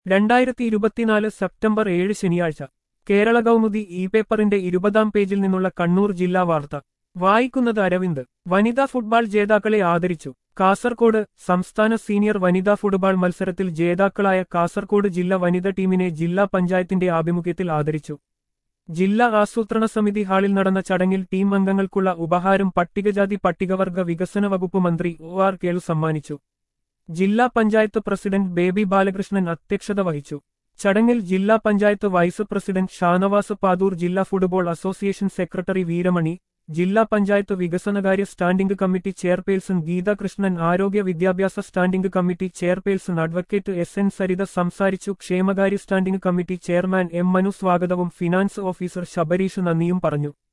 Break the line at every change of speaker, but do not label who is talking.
രണ്ടായിരത്തി ഇരുപത്തിനാല് സെപ്റ്റംബർ ഏഴ് ശനിയാഴ്ച കേരള കൗമുദി ഇ പേപ്പറിന്റെ ഇരുപതാം പേജിൽ നിന്നുള്ള കണ്ണൂർ ജില്ലാ വാർത്ത വായിക്കുന്നത് അരവിന്ദ് വനിതാ ഫുട്ബോൾ ജേതാക്കളെ ആദരിച്ചു കാസർകോട് സംസ്ഥാന സീനിയർ വനിതാ ഫുട്ബോൾ മത്സരത്തിൽ ജേതാക്കളായ കാസർകോട് ജില്ലാ വനിതാ ടീമിനെ ജില്ലാ പഞ്ചായത്തിന്റെ ആഭിമുഖ്യത്തിൽ ആദരിച്ചു ജില്ലാ ആസൂത്രണ സമിതി ഹാളിൽ നടന്ന ചടങ്ങിൽ ടീം അംഗങ്ങൾക്കുള്ള ഉപഹാരം പട്ടികജാതി പട്ടികവർഗ വികസന വകുപ്പ് മന്ത്രി ഒ ആർ കേളു സമ്മാനിച്ചു ജില്ലാ പഞ്ചായത്ത് പ്രസിഡന്റ് ബേബി ബാലകൃഷ്ണൻ അധ്യക്ഷത വഹിച്ചു ചടങ്ങിൽ ജില്ലാ പഞ്ചായത്ത് വൈസ് പ്രസിഡന്റ് ഷാനവാസ് പാദൂർ ജില്ലാ ഫുട്ബോൾ അസോസിയേഷൻ സെക്രട്ടറി വീരമണി ജില്ലാ പഞ്ചായത്ത് വികസനകാര്യ standing committee chairperson Geetha Krishnan ആരോഗ്യ വിദ്യാഭ്യാസ standing committee chairperson advocate S N Saritha സംസാരിച്ചു ക്ഷേമകാര്യ standing committee chairman M Manu സ്വാഗതവും ഫിനാൻസ് ഓഫീസർ ശബരീഷ് നന്ദിയും പറഞ്ഞു